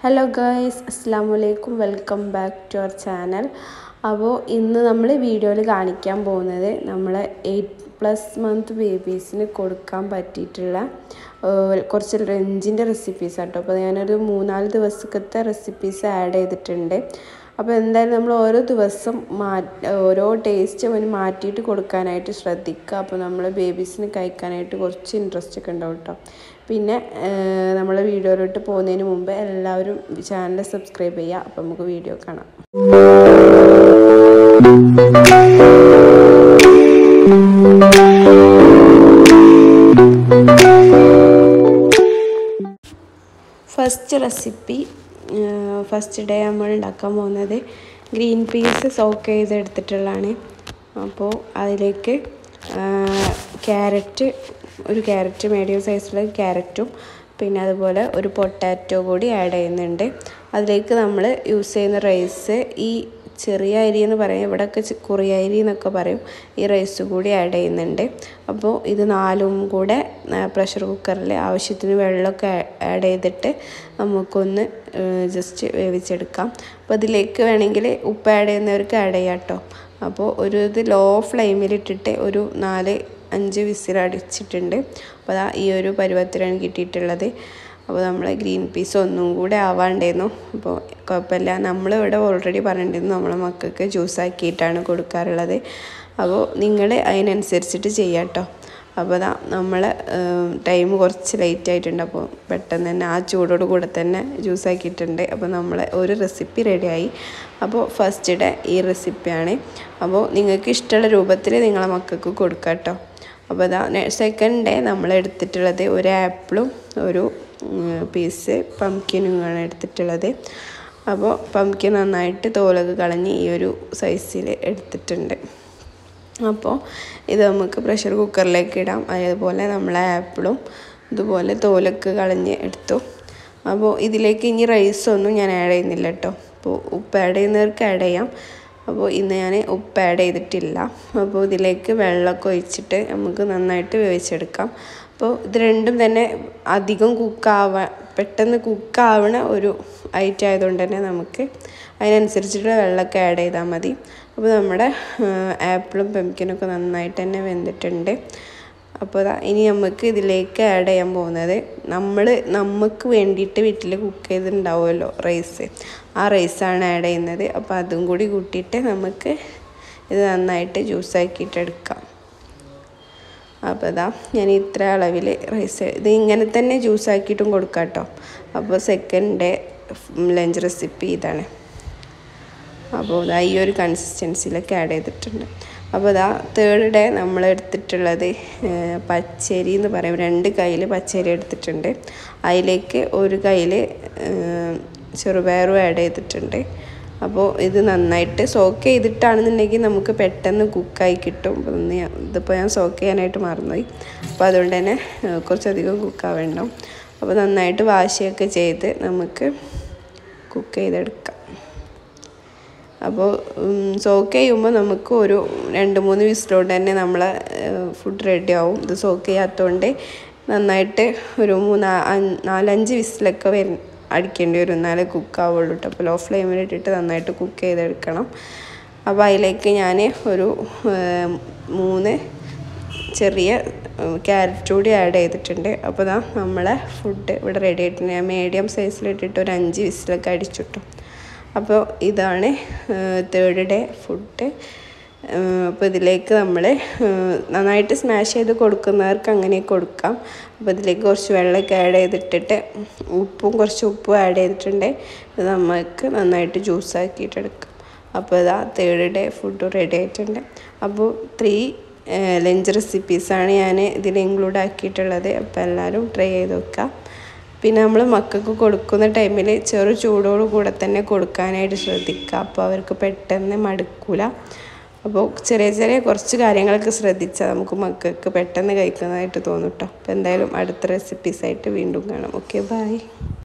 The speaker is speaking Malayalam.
ഹലോ ഗായ്സ് അസ്സാം വലൈക്കും welcome back to our channel അപ്പോൾ ഇന്ന് നമ്മൾ വീഡിയോയിൽ കാണിക്കാൻ പോകുന്നത് നമ്മൾ എയ്റ്റ് പ്ലസ് മന്ത് ബേബീസിന് കൊടുക്കാൻ പറ്റിയിട്ടുള്ള ഏഹ്, കുറച്ച് റെഞ്ചിൻ്റെ റെസിപ്പീസ് ആട്ടോ അപ്പോൾ ഞാനൊരു മൂന്നാല് ദിവസത്തെ റെസിപ്പീസ് ആഡ് ചെയ്തിട്ടുണ്ട് അപ്പോൾ എന്തായാലും നമ്മൾ ഓരോ ദിവസം മാ ഓരോ ടേസ്റ്റ് അവന് മാറ്റിയിട്ട് കൊടുക്കാനായിട്ട് ശ്രദ്ധിക്കുക അപ്പോൾ നമ്മൾ ബേബീസിന് കഴിക്കാനായിട്ട് കുറച്ച് ഇൻട്രസ്റ്റ് ഒക്കെ ഉണ്ടാവും കേട്ടോ പിന്നെ നമ്മൾ വീഡിയോയിലോട്ട് പോകുന്നതിന് മുമ്പ് എല്ലാവരും ചാനൽ സബ്സ്ക്രൈബ് ചെയ്യുക അപ്പോൾ നമുക്ക് വീഡിയോ കാണാം ഫസ്റ്റ് റെസിപ്പി ഫസ്റ്റ് ഡേ നമ്മൾ ഉണ്ടാക്കാൻ പോകുന്നത് ഗ്രീൻ പീസ് സോക്ക് ചെയ്തെടുത്തിട്ടുള്ളതാണ് അപ്പോൾ അതിലേക്ക് ക്യാരറ്റ് ഒരു ക്യാരറ്റ് മീഡിയം സൈസിലുള്ള ക്യാരറ്റും പിന്നെ അതുപോലെ ഒരു പൊട്ടാറ്റോ കൂടി ആഡ് ചെയ്യുന്നുണ്ട് അതിലേക്ക് നമ്മൾ യൂസ് ചെയ്യുന്ന റൈസ് ഈ ചെറിയ അരി എന്ന് പറയും ഇവിടെയൊക്കെ കുറിയ അരി എന്നൊക്കെ പറയും ഈ റൈസ് കൂടി ആഡ് ചെയ്യുന്നുണ്ട് അപ്പോൾ ഇത് നാലും കൂടെ പ്രഷർ കുക്കറിൽ ആവശ്യത്തിന് വെള്ളമൊക്കെ ആഡ് ചെയ്തിട്ട് നമുക്കൊന്ന് ജസ്റ്റ് വേവിച്ചെടുക്കാം അപ്പോൾ ഇതിലേക്ക് വേണമെങ്കിൽ ഉപ്പ് ആഡ് ചെയ്യുന്നവർക്ക് ആഡ് ചെയ്യാം കേട്ടോ അപ്പോൾ ഒരു ഇത് ലോ ഫ്ലെയിമിലിട്ടിട്ട് ഒരു നാല് അഞ്ച് വിസിൽ അടിച്ചിട്ടുണ്ട് അപ്പോൾ അതാ ഈ ഒരു പരുവത്തിലാണ് കിട്ടിയിട്ടുള്ളത് അപ്പോൾ നമ്മൾ ഗ്രീൻ പീസ് ഒന്നും കൂടെ ആവാണ്ടായിരുന്നു അപ്പോൾ കുഴപ്പമില്ല നമ്മളിവിടെ ഓൾറെഡി പറഞ്ഞിരുന്നു നമ്മളെ മക്കൾക്ക് ജ്യൂസ് ആക്കിയിട്ടാണ് കൊടുക്കാറുള്ളത് അപ്പോൾ നിങ്ങൾ അതിനനുസരിച്ചിട്ട് ചെയ്യാം കേട്ടോ അപ്പോൾ അതാ നമ്മൾ ടൈം കുറച്ച് ലേറ്റ് ആയിട്ടുണ്ട് അപ്പോൾ പെട്ടെന്ന് തന്നെ ആ ചൂടോട് കൂടെ തന്നെ ജ്യൂസ് ആക്കിയിട്ടുണ്ട് അപ്പോൾ നമ്മൾ ഒരു റെസിപ്പി റെഡിയായി അപ്പോൾ ഫസ്റ്റ് ഡേ ഈ റെസിപ്പിയാണ് അപ്പോൾ നിങ്ങൾക്ക് ഇഷ്ടമുള്ള രൂപത്തിൽ നിങ്ങളെ മക്കൾക്ക് കൊടുക്കാം കേട്ടോ അപ്പോൾ അതാ സെക്കൻഡ് ഡേ നമ്മൾ എടുത്തിട്ടുള്ളത് ഒരു ആപ്പിളും ഒരു പീസ് പംകിനുമാണ് എടുത്തിട്ടുള്ളത് അപ്പോൾ പംകിൻ നന്നായിട്ട് തോലൊക്കെ കളഞ്ഞ് ഈ ഒരു സൈസിൽ എടുത്തിട്ടുണ്ട് അപ്പോൾ ഇത് നമുക്ക് പ്രഷർ കുക്കറിലേക്ക് ഇടാം അതേപോലെ നമ്മൾ ആപ്പിളും ഇതുപോലെ തോലൊക്കെ കളഞ്ഞ് എടുത്തു അപ്പോൾ ഇതിലേക്ക് ഇനി റൈസൊന്നും ഞാൻ ആഡ് ചെയ്യുന്നില്ല കേട്ടോ അപ്പോൾ ഉപ്പ് ആഡ് ചെയ്യുന്നവർക്ക് ആഡ് ചെയ്യാം അപ്പോൾ ഇന്ന് ഞാൻ ഉപ്പ് ആഡ് ചെയ്തിട്ടില്ല അപ്പോൾ ഇതിലേക്ക് വെള്ളമൊക്കെ ഒഴിച്ചിട്ട് നമുക്ക് നന്നായിട്ട് വേവിച്ചെടുക്കാം അപ്പോൾ ഇത് രണ്ടും തന്നെ അധികം കുക്കാവാൻ പെട്ടെന്ന് കുക്കാവണ ഒരു ഐറ്റം ആയതുകൊണ്ട് തന്നെ നമുക്ക് അതിനനുസരിച്ചിട്ടുള്ള വെള്ളമൊക്കെ ആഡ് ചെയ്താൽ മതി അപ്പോൾ നമ്മുടെ ആപ്പിളും പെംകിനൊക്കെ നന്നായിട്ട് തന്നെ വെന്തിട്ടുണ്ട് അപ്പോൾ ദാ ഇനി നമുക്ക് ഇതിലേക്ക് ആഡ് ചെയ്യാൻ പോകുന്നത് നമ്മൾ നമുക്ക് വേണ്ടിയിട്ട് വീട്ടിൽ കുക്ക് ചെയ്തിട്ടുണ്ടാവുമല്ലോ റൈസ് ആ റൈസാണ് ആഡ് ചെയ്യുന്നത് അപ്പോൾ അതും കൂടി കൂട്ടിയിട്ട് നമുക്ക് ഇത് നന്നായിട്ട് ജ്യൂസാക്കിയിട്ട് എടുക്കാം അപ്പോൾ ഇതാ ഞാൻ ഇത്ര അളവിൽ റൈസ് ഇത് ഇങ്ങനെ തന്നെ ജ്യൂസാക്കിയിട്ടും കൊടുക്കാം കേട്ടോ അപ്പോൾ സെക്കൻഡ് ഡേ ലഞ്ച് റെസിപ്പി ഇതാണ് അപ്പോൾ ഇതാ ഈ ഒരു കൺസിസ്റ്റൻസിയിലൊക്കെ ആഡ് ചെയ്തിട്ടുണ്ട് അപ്പോൾ ഇതാ തേർഡ് ഡേ നമ്മൾ എടുത്തിട്ടുള്ളത് പച്ചരി എന്ന് പറയും രണ്ട് കയ്യിൽ പച്ചരി എടുത്തിട്ടുണ്ട് അതിലേക്ക് ഒരു കയ്യിൽ ചെറുപയറും ആഡ് ചെയ്തിട്ടുണ്ട് അപ്പോൾ ഇത് നന്നായിട്ട് സോക്ക് ചെയ്തിട്ടാണെന്നുണ്ടെങ്കിൽ നമുക്ക് പെട്ടെന്ന് കുക്കായി കിട്ടും ഒന്ന് ഇതിപ്പോൾ ഞാൻ സോക്ക് ചെയ്യാനായിട്ട് മറന്നുപോയി അപ്പോൾ അതുകൊണ്ട് തന്നെ കുറച്ചധികം കുക്കാവേണ്ടാവും അപ്പോൾ നന്നായിട്ട് വാശിയൊക്കെ ചെയ്ത് നമുക്ക് കുക്ക് ചെയ്തെടുക്കാം അപ്പോൾ സോക്ക് ചെയ്യുമ്പോൾ നമുക്ക് ഒരു രണ്ട് മൂന്ന് വിസിലോണ്ട് തന്നെ നമ്മളെ ഫുഡ് റെഡി ആവും ഇത് സോക്ക് ചെയ്യാത്തതുകൊണ്ട് നന്നായിട്ട് ഒരു മൂന്ന് നാലഞ്ച് വിസിലൊക്കെ വരും അടിക്കേണ്ടി വരും എന്നാലേ കുക്ക് ആവുള്ളൂ കേട്ടോ അപ്പോൾ ലോ ഫ്ലെയിമിൽ ഇട്ടിട്ട് നന്നായിട്ട് കുക്ക് ചെയ്തെടുക്കണം അപ്പോൾ അതിലേക്ക് ഞാൻ ഒരു മൂന്ന് ചെറിയ ക്യാരറ്റ് കൂടി ആഡ് ചെയ്തിട്ടുണ്ട് അപ്പോൾ ഇതാ നമ്മളെ ഫുഡ് ഇവിടെ റെഡി ആയിട്ടുണ്ട് ഞാൻ മീഡിയം സൈസിലിട്ടിട്ട് ഒരു അഞ്ച് വിസിലൊക്കെ അടിച്ചിട്ടു അപ്പോൾ ഇതാണ് തേർഡ് ഡേ ഫുഡ് അപ്പോൾ ഇതിലേക്ക് നമ്മൾ നന്നായിട്ട് സ്മാഷ് ചെയ്ത് കൊടുക്കുന്നവർക്ക് അങ്ങനെ കൊടുക്കാം അപ്പോൾ ഇതിലേക്ക് കുറച്ച് വെള്ളമൊക്കെ ആഡ് ചെയ്തിട്ടിട്ട് ഉപ്പും കുറച്ച് ഉപ്പും ആഡ് ചെയ്തിട്ടുണ്ട് ഇത് നമുക്ക് നന്നായിട്ട് ജ്യൂസ് ആക്കിയിട്ട് എടുക്കാം അപ്പോൾ ഇതാ തേർഡ് ഡേ ഫുഡ് റെഡി ആയിട്ടുണ്ട് അപ്പോൾ ത്രീ ലഞ്ച് റെസിപ്പീസാണ് ഞാൻ ഇതിൽ ഇൻക്ലൂഡ് ആക്കിയിട്ടുള്ളത് അപ്പോൾ എല്ലാവരും ട്രൈ ചെയ്ത് നോക്കുക പിന്നെ നമ്മൾ മക്കൾക്ക് കൊടുക്കുന്ന ടൈമിൽ ചെറു ചൂടോട് കൂടെ തന്നെ കൊടുക്കാനായിട്ട് ശ്രദ്ധിക്കുക അപ്പോൾ അവർക്ക് പെട്ടെന്ന് മടുക്കില്ല അപ്പോൾ ചെറിയ ചെറിയ കുറച്ച് കാര്യങ്ങളൊക്കെ ശ്രദ്ധിച്ചാൽ നമുക്ക് മക്കൾക്ക് പെട്ടെന്ന് കഴിക്കുന്നതായിട്ട് തോന്നും കേട്ടോ അപ്പോൾ എന്തായാലും അടുത്ത റെസിപ്പീസായിട്ട് വീണ്ടും കാണാം ഓക്കെ ബൈ